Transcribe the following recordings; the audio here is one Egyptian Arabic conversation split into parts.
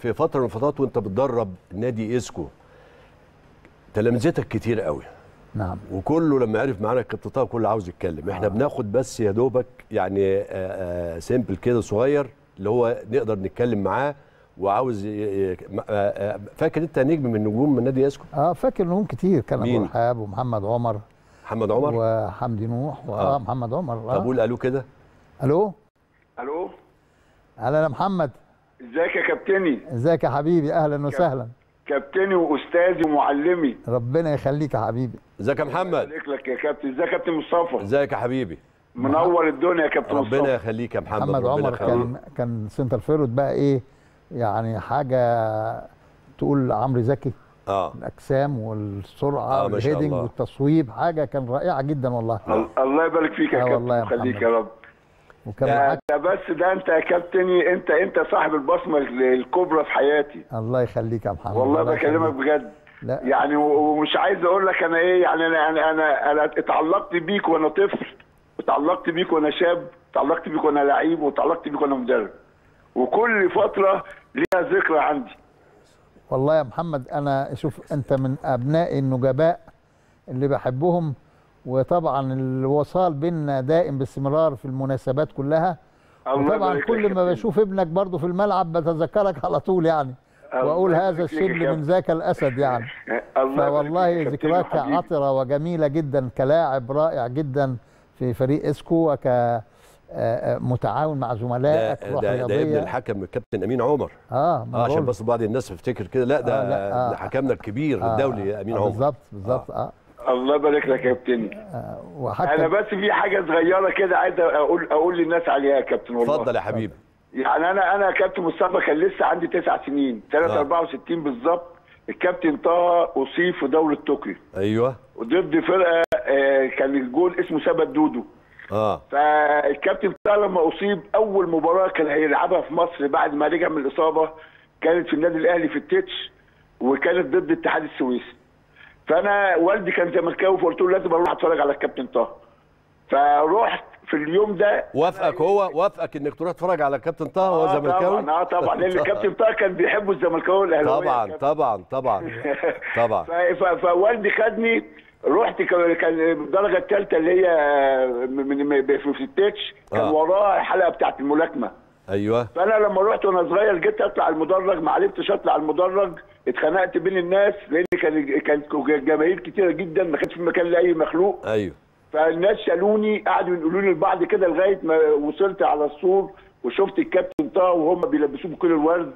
في فتره من الفترات وانت بتدرب نادي اسكو تلامذتك كتير قوي نعم وكله لما عرف معانا الكابتن طه كله عاوز يتكلم احنا آه. بناخد بس يا دوبك يعني سيمبل كده صغير اللي هو نقدر نتكلم معاه وعاوز ي- ي- م- آه، آه، فاكر انت نجم من نجوم من نادي اسكو اه فاكر نجوم كتير كان ابو مين؟ رحاب ومحمد عمر محمد عمر وحمدي نوح واه آه. محمد عمر طب آه. قول قالوا كده الو الو اهلا يا محمد ازيك يا كابتني ازيك يا حبيبي اهلا وسهلا كابتني واستاذي ومعلمي ربنا يخليك يا حبيبي ازيك يا محمد بارك لك يا كابتن ازيك يا كابتن مصطفى ازيك يا حبيبي منور الدنيا يا كابتن ربنا مصطفى يخليك يا محمد محمد ربنا عمر يخليك. كان كان سنتر فيرود بقى ايه يعني حاجه تقول عمرو زكي اه الاجسام والسرعه آه، ما شاء والهيدنج الله. والتصويب حاجه كان رائعه جدا والله ال- الله يبارك فيك يا آه كابتن والله يا خليك محمد. يا رب وكان ده, معاك ده بس ده انت يا كابتني انت انت صاحب البصمه الكبرى في حياتي الله يخليك يا محمد والله الله بكلمك يخليك. بجد لا يعني و- ومش عايز اقول لك انا ايه يعني انا انا انا, أنا اتعلقت بيك وانا طفل واتعلقت بيك وانا شاب اتعلقت بيك وانا لعيب واتعلقت بيك وانا مدرب وكل فتره ليها ذكرى عندي والله يا محمد انا شوف انت من ابناء النجباء اللي بحبهم وطبعا الوصال بيننا دائم باستمرار في المناسبات كلها الله وطبعا يبارك لك كل يا ما كابتن. بشوف ابنك برضه في الملعب بتذكرك على طول يعني الله واقول هذا يبارك فيك يا الشبل من كابتن. ذاك الاسد يعني الله يبارك فوالله فيك يا كابتن ذكريات وحبيبي. عطره وجميله جدا كلاعب رائع جدا في فريق اسكو وك آه، آه، متعاون مع ده, زملائك روح ده, ده ابن رياضيه الحكم الكابتن امين عمر اه ما اه عشان بقول- بس بعض الناس تفتكر كده لا ده, آه، لا، آه. ده حكمنا الكبير آه، الدولي امين آه، عمر بالظبط بالظبط اه, الله يبارك لك يا كابتني آه. وحتى انا بس في حاجه صغيره كده عايز اقول اقول للناس عليها يا كابتن والله اتفضل يا حبيبي يعني انا انا كابتن مصطفى كان لسه عندي تسع سنين سنه آه. 64 بالظبط الكابتن طه اصيب في دوله طوكيو ايوه وضد فرقه آه، كان الجول اسمه سبت دودو اه فالكابتن طه لما اصيب اول مباراه كان هيلعبها في مصر بعد ما رجع من الاصابه كانت في النادي الاهلي في التتش وكانت ضد اتحاد السويس فانا والدي كان زملكاوي فقلت له لازم اروح اتفرج على الكابتن طه فرحت في اليوم ده وافقك هو وافقك انك تروح تتفرج على الكابتن طه هو آه زملكاوي طبعا اه طبعا لان الكابتن طه كان بيحبوا الزملكاوي والاهلاويه طبعا طبعا طبعا طبعا ف- ف- فوالدي خدني رحت كان كان الدرجه الثالثه اللي هي من من- في في التتش كان آه. وراها الحلقه بتاعت الملاكمه ايوه فانا لما رحت وانا صغير جيت اطلع المدرج ما عرفتش اطلع المدرج اتخنقت بين الناس لان كان كان جماهير كتيره جدا ما كانش في مكان لاي مخلوق ايوه فالناس شالوني قعدوا يقولوا لي لبعض كده لغايه ما وصلت على السور وشفت الكابتن طه وهم بيلبسوه بكل الورد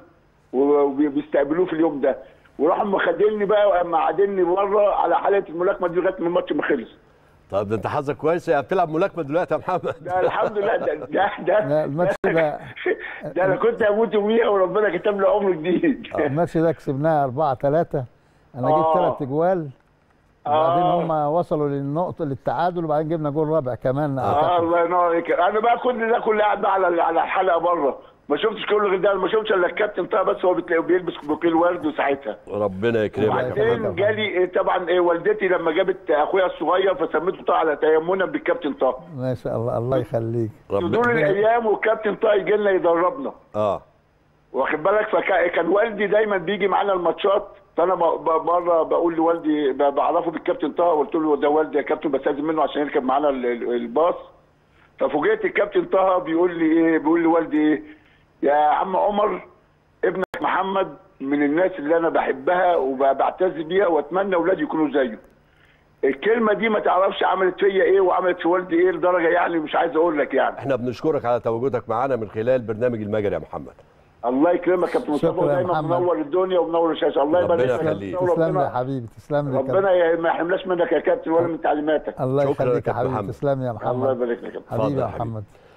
وبيستقبلوه في اليوم ده وراحوا مخدلني بقى وقام قعدني بره على حلقه الملاكمه دي لغايه ما الماتش ما خلص طب ده انت حظك كويس يا بتلعب ملاكمه دلوقتي يا محمد ده الحمد لله ده ده لا، ده الماتش ده ده انا كنت هموت بيها وربنا كتب لي عمر جديد الماتش ده كسبناه 4 3 انا جبت آه. ثلاث اجوال وبعدين آه. هم وصلوا للنقطه للتعادل وبعدين جبنا جول رابع كمان اه أعتقد. الله ينور عليك انا بقى كل ده كله قاعد بقى على على الحلقه بره ما شفتش كل غير ده أنا ما شفتش الا الكابتن طه بس هو بتلاقيه بيلبس بوكيه ورد وساعتها ربنا يكرمك يا وبعدين محمد جالي إيه طبعا إيه والدتي لما جابت اخويا الصغير فسميته طه على تيمنا بالكابتن طه ما شاء الله الله يخليك طول ربنا الايام والكابتن طه يجي لنا يدربنا اه واخد بالك فكان والدي دايما بيجي معانا الماتشات فانا ب- ب- مره بقول لوالدي ب- بعرفه بالكابتن طه قلت له ده والدي يا كابتن بستاذن منه عشان يركب معانا ال- ال- الباص ففوجئت الكابتن طه بيقول لي ايه بيقول لوالدي ايه يا عم عمر ابنك محمد من الناس اللي انا بحبها وبعتز بيها واتمنى اولادي يكونوا زيه الكلمه دي ما تعرفش عملت فيا ايه وعملت في والدي ايه لدرجه يعني مش عايز اقول لك يعني احنا بنشكرك على تواجدك معانا من خلال برنامج المجري يا محمد الله يكرمك يا كابتن مصطفى شكرا يا ودايما محمد. منور الدنيا ومنور الشاشه الله ربنا يبارك لك يخليك. تسلم لي يا وربنا حبيبي تسلم لي يا كابتن. ربنا ي- ما يحرمناش منك يا كابتن ولا من تعليماتك الله شكرا يا يخليك يا كابتن حبيبي محمد. تسلم لي يا الله محمد يبارك لك يا كابتن اتفضل حبيبي يا يا حبيبي. محمد